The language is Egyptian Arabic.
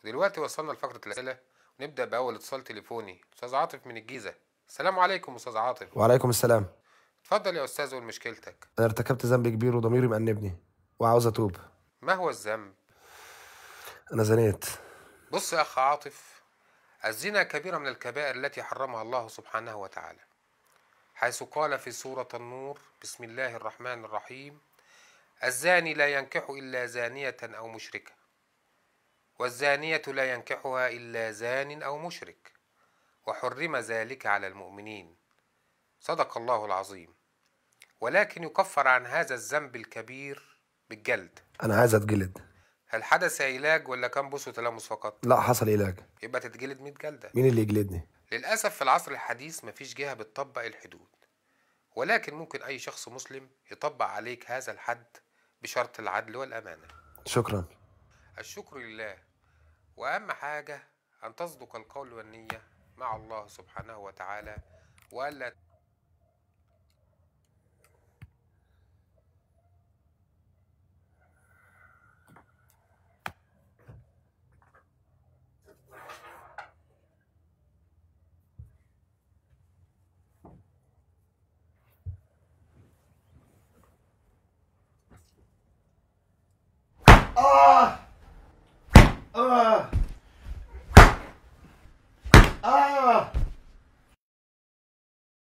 دلوقتي وصلنا لفقرة الأسئلة ونبدأ بأول اتصال تليفوني أستاذ عاطف من الجيزة السلام عليكم أستاذ عاطف وعليكم السلام اتفضل يا أستاذ قول مشكلتك انا ارتكبت ذنب كبير وضميري مأنبني وعاوز اتوب ما هو الذنب؟ انا زنيت بص يا أخ عاطف الزنا كبيرة من الكبائر التي حرمها الله سبحانه وتعالى حيث قال في سورة النور بسم الله الرحمن الرحيم الزاني لا ينكح إلا زانية أو مشركة والزانية لا ينكحها إلا زان أو مشرك وحرم ذلك على المؤمنين صدق الله العظيم ولكن يكفر عن هذا الذنب الكبير بالجلد انا عايز اتجلد هل حدث علاج ولا كان بوس وتلامس فقط لا حصل علاج يبقى تتجلد 100 جلدة مين اللي يجلدني للأسف في العصر الحديث مفيش جهة بتطبق الحدود ولكن ممكن أي شخص مسلم يطبق عليك هذا الحد بشرط العدل والأمانة شكرا الشكر لله وأهم حاجة أن تصدق القول والنية مع الله سبحانه وتعالى وألا